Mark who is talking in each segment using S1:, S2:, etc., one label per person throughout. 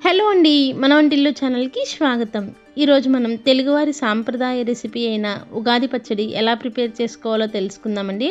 S1: hello అండి మన వంటిల్లు ఛానల్కి స్వాగతం ఈరోజు మనం తెలుగువారి సాంప్రదాయ రెసిపీ అయిన ఉగాది పచ్చడి ఎలా ప్రిపేర్ చేసుకోవాలో తెలుసుకుందామండి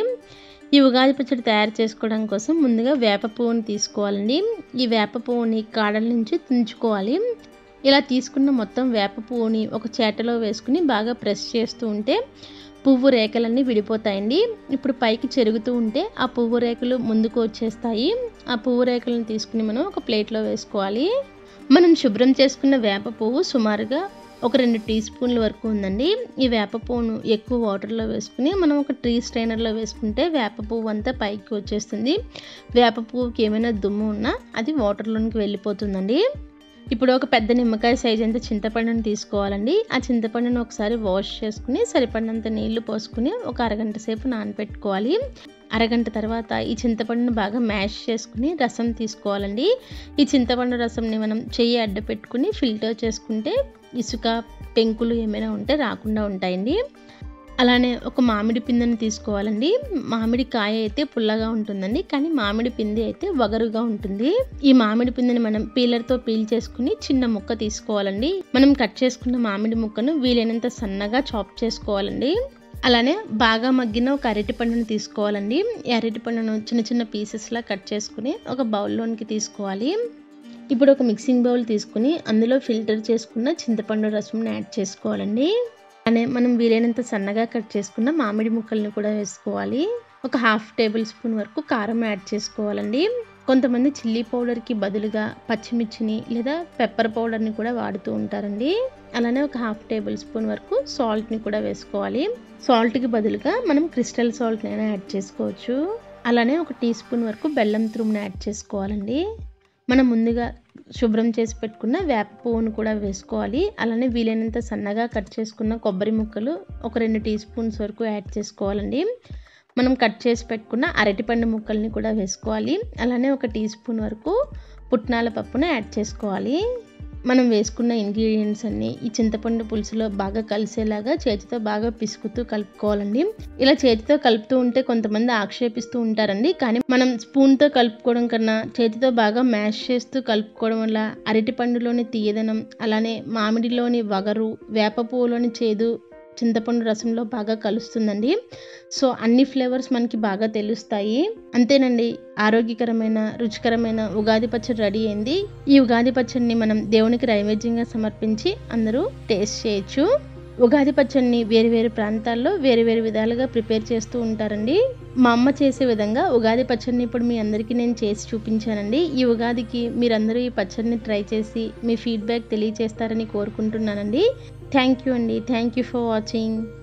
S1: ఈ ఉగాది పచ్చడి తయారు చేసుకోవడం కోసం ముందుగా వేప పువ్వుని తీసుకోవాలండి ఈ వేప పువ్వుని కాడల నుంచి తుంచుకోవాలి ఇలా తీసుకున్న మొత్తం వేప పువ్వుని ఒక చేటలో వేసుకుని బాగా ప్రెస్ చేస్తూ ఉంటే పువ్వు రేఖలన్నీ విడిపోతాయండి ఇప్పుడు పైకి చెరుగుతూ ఉంటే ఆ పువ్వు రేఖలు ముందుకు వచ్చేస్తాయి ఆ పువ్వు రేఖలను తీసుకుని మనం ఒక ప్లేట్లో వేసుకోవాలి మనం శుభ్రం చేసుకున్న వేప పువ్వు సుమారుగా ఒక రెండు టీ స్పూన్ల వరకు ఉందండి ఈ వేప పువ్వును ఎక్కువ వాటర్లో వేసుకుని మనం ఒక టీ స్ట్రైనర్లో వేసుకుంటే వేప పువ్వు అంతా పైకి వచ్చేస్తుంది వేప పువ్వుకి ఏమైనా దుమ్ము ఉన్నా అది వాటర్లోనికి వెళ్ళిపోతుందండి ఇప్పుడు ఒక పెద్ద నిమ్మకాయ సైజ్ అంత చింతపండుని తీసుకోవాలండి ఆ చింతపండును ఒకసారి వాష్ చేసుకుని సరిపడినంత నీళ్లు పోసుకుని ఒక అరగంట సేపు నానబెట్టుకోవాలి అరగంట తర్వాత ఈ చింతపండును బాగా మ్యాష్ చేసుకుని రసం తీసుకోవాలండి ఈ చింతపండు రసంని మనం చెయ్యి అడ్డ పెట్టుకుని ఫిల్టర్ చేసుకుంటే ఇసుక పెంకులు ఏమైనా ఉంటే రాకుండా ఉంటాయండి అలానే ఒక మామిడి పిందెని తీసుకోవాలండి మామిడి కాయ అయితే పుల్లగా ఉంటుందండి కానీ మామిడి పిందె అయితే వగరుగా ఉంటుంది ఈ మామిడి పిందెని మనం పీలర్తో పీల్ చేసుకుని చిన్న ముక్క తీసుకోవాలండి మనం కట్ చేసుకున్న మామిడి ముక్కను వీలైనంత సన్నగా చాప్ చేసుకోవాలండి అలానే బాగా మగ్గిన ఒక అరటి పండును తీసుకోవాలండి ఈ అరటి పండును చిన్న చిన్న పీసెస్లా కట్ చేసుకుని ఒక బౌల్లోనికి తీసుకోవాలి ఇప్పుడు ఒక మిక్సింగ్ బౌల్ తీసుకుని అందులో ఫిల్టర్ చేసుకున్న చింతపండు రసంని యాడ్ చేసుకోవాలండి అలానే మనం వీలైనంత సన్నగా కట్ చేసుకున్న మామిడి ముక్కల్ని కూడా వేసుకోవాలి ఒక హాఫ్ టేబుల్ స్పూన్ వరకు కారం యాడ్ చేసుకోవాలండి కొంతమంది చిల్లీ పౌడర్కి బదులుగా పచ్చిమిర్చిని లేదా పెప్పర్ పౌడర్ని కూడా వాడుతూ ఉంటారండి అలానే ఒక హాఫ్ టేబుల్ స్పూన్ వరకు సాల్ట్ని కూడా వేసుకోవాలి సాల్ట్కి బదులుగా మనం క్రిస్టల్ సాల్ట్ని అయినా యాడ్ చేసుకోవచ్చు అలానే ఒక టీ స్పూన్ వరకు బెల్లం తురుముని యాడ్ చేసుకోవాలండి మనం ముందుగా శుభ్రం చేసి పెట్టుకున్న వేప పువ్వును కూడా వేసుకోవాలి అలానే వీలైనంత సన్నగా కట్ చేసుకున్న కొబ్బరి ముక్కలు ఒక రెండు టీ స్పూన్స్ వరకు యాడ్ చేసుకోవాలండి మనం కట్ చేసి పెట్టుకున్న అరటిపండు ముక్కల్ని కూడా వేసుకోవాలి అలానే ఒక టీ స్పూన్ వరకు పుట్నాల పప్పును యాడ్ చేసుకోవాలి మనం వేసుకున్న ఇంగ్రీడియంట్స్ అన్నీ ఈ చింతపండు పులుసులో బాగా కలిసేలాగా చేతితో బాగా పిసుకుతూ కలుపుకోవాలండి ఇలా చేతితో కలుపుతూ ఉంటే కొంతమంది ఆక్షేపిస్తూ ఉంటారండి కానీ మనం స్పూన్తో కలుపుకోవడం కన్నా చేతితో బాగా మ్యాష్ చేస్తూ కలుపుకోవడం వల్ల అరటి పండులోని తీయదనం అలానే మామిడిలోని వగరు వేప పువ్వులోని చేదు చింతపండు రసంలో బాగా కలుస్తుందండి సో అన్ని ఫ్లేవర్స్ మనకి బాగా తెలుస్తాయి అంతేనండి ఆరోగ్యకరమైన రుచికరమైన ఉగాది పచ్చడి రెడీ అయింది ఈ ఉగాది పచ్చడిని మనం దేవునికి నైవేద్యంగా సమర్పించి అందరూ టేస్ట్ చేయొచ్చు ఉగాది పచ్చడిని వేరు వేరు ప్రాంతాల్లో వేరు వేరు విధాలుగా ప్రిపేర్ చేస్తూ ఉంటారండి మా అమ్మ చేసే విధంగా ఉగాది పచ్చడిని ఇప్పుడు మీ అందరికీ నేను చేసి చూపించానండి ఈ ఉగాదికి మీరందరూ ఈ పచ్చడిని ట్రై చేసి మీ ఫీడ్బ్యాక్ తెలియజేస్తారని కోరుకుంటున్నానండి థ్యాంక్ యూ అండి థ్యాంక్ యూ ఫర్ వాచింగ్